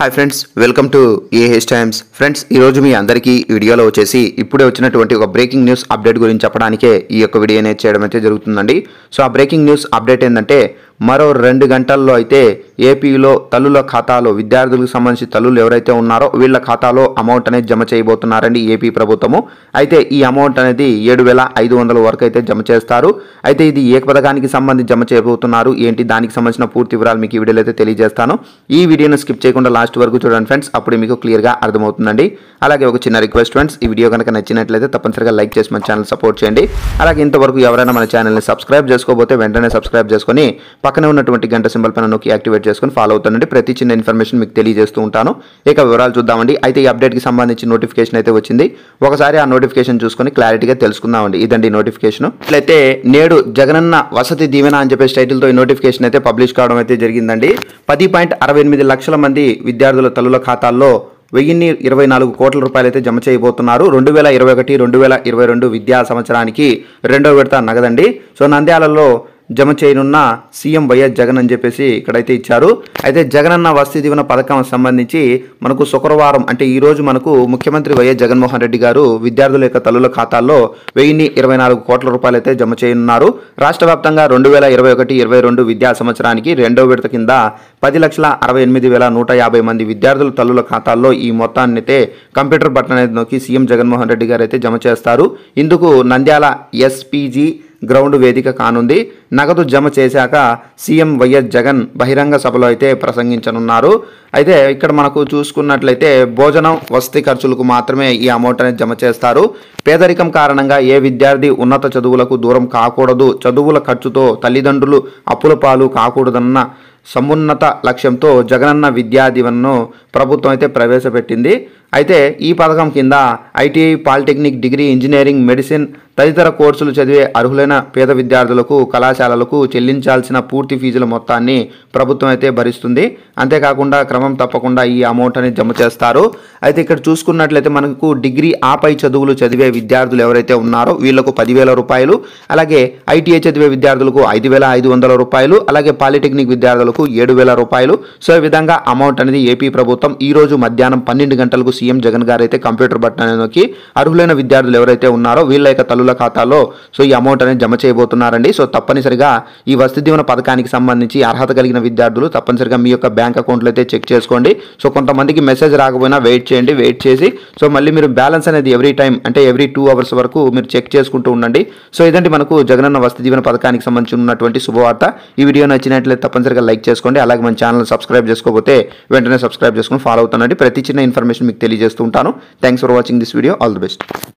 hi friends welcome to AH times friends ఈరోజు మీ అందరికీ ఈ వీడియోలో వచ్చేసి ఇప్పుడే వచ్చినటువంటి ఒక బ్రేకింగ్ న్యూస్ అప్డేట్ గురించి చెప్పడానికే ఈ యొక్క వీడియో అనేది చేయడం అయితే జరుగుతుందండి సో ఆ బ్రేకింగ్ న్యూస్ అప్డేట్ ఏంటంటే మరో రెండు గంటల్లో అయితే ఏపీలో తల్లుల ఖాతాలో విద్యార్థులకు సంబంధించి తల్లులు ఎవరైతే ఉన్నారో వీళ్ళ ఖాతాలో అమౌంట్ అనేది జమ చేయబోతున్నారండి ఏపీ ప్రభుత్వము అయితే ఈ అమౌంట్ అనేది ఏడు వేల ఐదు వందల వరకు అయితే జమ చేస్తారు అయితే ఇది ఏ పథకానికి సంబంధించి జమ చేయబోతున్నారు ఏంటి దానికి సంబంధించిన పూర్తి వివరాలు మీకు ఈ వీడియోలో అయితే తెలియజేస్తాను ఈ వీడియోను స్కిప్ చేయకుండా లాస్ట్ వరకు చూడండి ఫ్రెండ్స్ అప్పుడు మీకు క్లియర్గా అర్థమవుతుందండి అలాగే ఒక చిన్న రిక్వెస్ట్ ఫ్రెండ్స్ ఈ వీడియో కనుక నచ్చినట్లయితే తప్పనిసరిగా లైక్ చేసి మన ఛానల్ సపోర్ట్ చేయండి అలాగే ఇంతవరకు ఎవరైనా మన ఛానల్ని సబ్స్క్రైబ్ చేసుకోకపోతే వెంటనే సబ్స్క్రైబ్ చేసుకొని పక్కనే ఉన్నటువంటి గంట సింబల్ పైన నొక్కి యాక్టివేట్ చేసుకొని ఫాలో అవుతానండి ప్రతి చిన్న ఇన్ఫర్మేషన్ మీకు తెలియజేస్తూ ఉంటాను ఇక వివరాలు చూద్దామండి అయితే ఈ అప్డేట్కి సంబంధించి నోటిఫికేషన్ అయితే వచ్చింది ఒకసారి ఆ నోటిఫికేషన్ చూసుకొని క్లారిటీగా తెలుసుకుందామండి ఇదండి నోటిఫికేషన్ ఇట్లయితే నేడు జగనన్న వసతి దీవెన అని చెప్పేసి టైటిల్తో ఈ నోటిఫికేషన్ అయితే పబ్లిష్ కావడం అయితే జరిగిందండి పది పాయింట్ అరవై ఎనిమిది లక్షల మంది విద్యార్థుల తల్లుల ఖాతాల్లో వెయ్యిన్ని ఇరవై నాలుగు కోట్ల రూపాయలు అయితే జమ చేయబోతున్నారు రెండు వేల ఇరవై ఒకటి రెండు వేల ఇరవై రెండు విద్యా సంవత్సరానికి రెండో విడత నగదండి సో నంద్యాలలో జమ చేయనున్న సీఎం వైఎస్ జగన్ అని చెప్పేసి ఇక్కడైతే ఇచ్చారు అయితే జగనన్న వసతి దీవెన పథకం సంబంధించి మనకు శుక్రవారం అంటే ఈ రోజు మనకు ముఖ్యమంత్రి వైఎస్ జగన్మోహన్ రెడ్డి గారు విద్యార్థుల యొక్క తల్లుల ఖాతాల్లో వెయ్యిన్ని ఇరవై నాలుగు కోట్ల రూపాయలు అయితే జమ చేయనున్నారు రాష్ట్ర వ్యాప్తంగా రెండు వేల ఇరవై ఒకటి ఇరవై రెండు విద్యా సంవత్సరానికి రెండో విడత కింద పది లక్షల అరవై ఎనిమిది వేల నూట యాభై మంది విద్యార్థుల తల్లుల ఖాతాల్లో ఈ మొత్తాన్ని అయితే కంప్యూటర్ బటన్ అనేది నొక్కి సీఎం జగన్మోహన్ రెడ్డి గారు అయితే జమ చేస్తారు ఇందుకు నంద్యాల ఎస్పీజీ గ్రౌండ్ వేదిక కానుంది నగదు జమ చేశాక సీఎం వైఎస్ జగన్ బహిరంగ సభలో అయితే ప్రసంగించనున్నారు అయితే ఇక్కడ మనకు చూసుకున్నట్లయితే భోజనం వసతి ఖర్చులకు మాత్రమే ఈ అమౌంట్ అనేది జమ చేస్తారు పేదరికం కారణంగా ఏ విద్యార్థి ఉన్నత చదువులకు దూరం కాకూడదు చదువుల ఖర్చుతో తల్లిదండ్రులు అప్పుల పాలు కాకూడదన్న సమున్నత లక్ష్యంతో జగనన్న విద్యా దీవెనను ప్రభుత్వం అయితే ప్రవేశపెట్టింది అయితే ఈ పథకం కింద ITI polytechnic degree engineering medicine తదితర కోర్సులు చదివే అర్హులైన పేద విద్యార్థులకు కళాశాలలకు చెల్లించాల్సిన పూర్తి ఫీజుల మొత్తాన్ని ప్రభుత్వం అయితే భరిస్తుంది అంతేకాకుండా క్రమం తప్పకుండా ఈ అమౌంట్ అనేది జమ చేస్తారు అయితే ఇక్కడ చూసుకున్నట్లయితే మనకు డిగ్రీ ఆపై చదువులు చదివే విద్యార్థులు ఎవరైతే ఉన్నారో వీళ్లకు పదివేల రూపాయలు అలాగే ఐటీఐ చదివే విద్యార్థులకు ఐదు వేల ఐదు వందల రూపాయలు అలాగే పాలిటెక్నిక్ విద్యార్థులకు ఏడు వేల రూపాయలు సో ఈ విధంగా అమౌంట్ అనేది ఏపీ ప్రభుత్వం ఈ రోజు మధ్యాహ్నం పన్నెండు గంటలకు సీఎం జగన్ గారు అయితే కంప్యూటర్ బటన్ అనేది నొక్కి అర్హులైన విద్యార్థులు ఎవరైతే ఉన్నారో వీళ్ళ యొక్క తల్లుల ఖాతాలో సో ఈ అమౌంట్ అనేది జమ చేయబోతున్నారండి సో తప్పనిసరిగా ఈ వసతి దీవెన పథకానికి సంబంధించి అర్హత కలిగిన విద్యార్థులు తప్పనిసరిగా మీ యొక్క బ్యాంక్ అకౌంట్లో అయితే చెక్ చేసుకోండి సో కొంతమందికి మెసేజ్ రాకపోయినా వెయిట్ చేయండి వెయిట్ చేసి సో మళ్ళీ మీరు బ్యాలెన్స్ అనేది ఎవ్రీ టైం అంటే ఎవ్రీ టూ అవర్స్ వరకు మీరు చెక్ చేసుకుంటూ ఉండండి సో ఇదండి మనకు జగనన్న వసతి దీవెన పథకానికి సంబంధించి ఉన్నటువంటి శుభవార్త ఈ వీడియో నచ్చినట్లయితే తప్పనిసరిగా లైక్ చేసుకోండి అలాగే మన ఛానల్ సబ్స్క్రైబ్ చేసుకోకపోతే వెంటనే సబ్స్క్రైబ్ చేసుకుని ఫాలో అవుతానండి ప్రతి చిన్న ఇన్ఫర్మేషన్ మీకు తెలియజేస్తూ ఉంటాను thanks for watching this video all the best